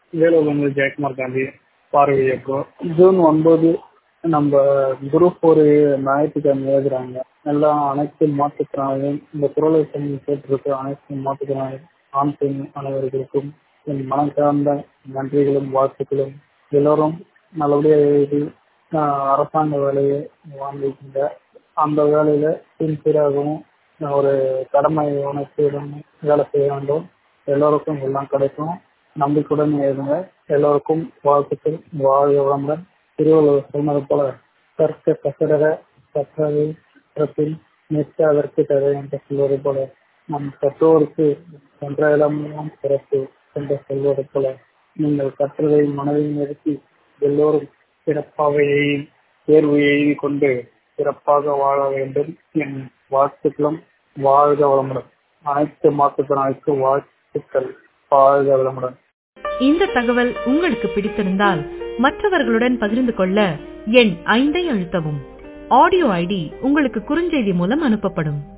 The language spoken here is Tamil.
வேலூர்லேருந்து ஜெயக்குமார் காந்தி பார்வை இயக்கம் ஜூன் ஒன்பது நம்ம குரூப் ஒரு ஞாயிற்றுக்கிழமை எழுதுறாங்க எல்லாம் அனைத்து மாற்றுத்திறனாளிகளும் இந்த குரலை கேட்டிருக்கிற அனைத்து மாற்றுத்திறனாளி ஆண் பெண் அனைவர்களுக்கும் என் மனம் சார்ந்த நன்றிகளும் வாழ்த்துக்களும் எல்லோரும் நல்லபடியாக எழுதி அரசாங்க வேலையை வாங்கிக்கின்ற அந்த வேலையில சின்சியராகவும் ஒரு கடமை உணர்ச்சியுடன் வேலை செய்ய வேண்டும் எல்லோருக்கும் எல்லாம் கிடைக்கும் நம்பிக்கையுடன் எழுதுங்க எல்லோருக்கும் வாழ்த்துக்கள் வாழ்க வளமுடன் திருவள்ளுவர் சொன்னது போல கற்க கசடர கற்றதை பிறப்பில் நிற்க அதற்கு தேவை என்று சொல்வது போல நம் கற்றோருக்கு சென்ற இடமெல்லாம் சிறப்பு என்று சொல்வது போல நீங்கள் கற்றதை மனதில் நிறுத்தி எல்லோரும் சிறப்பாக தேர்வு எழுதி கொண்டு சிறப்பாக வாழ வேண்டும் என் வாழ்த்துக்களும் வாழ்க வளமுடன் அனைத்து மாற்றுத்திறனாளிக்கு வாழ்த்துக்கள் வாழ்க வளமுடன் இந்த தகவல் உங்களுக்கு பிடித்திருந்தால் மற்றவர்களுடன் பகிர்ந்து கொள்ள எண் ஐந்தை அழுத்தவும் ஆடியோ ஐடி உங்களுக்கு குறுஞ்செய்தி மூலம் அனுப்பப்படும்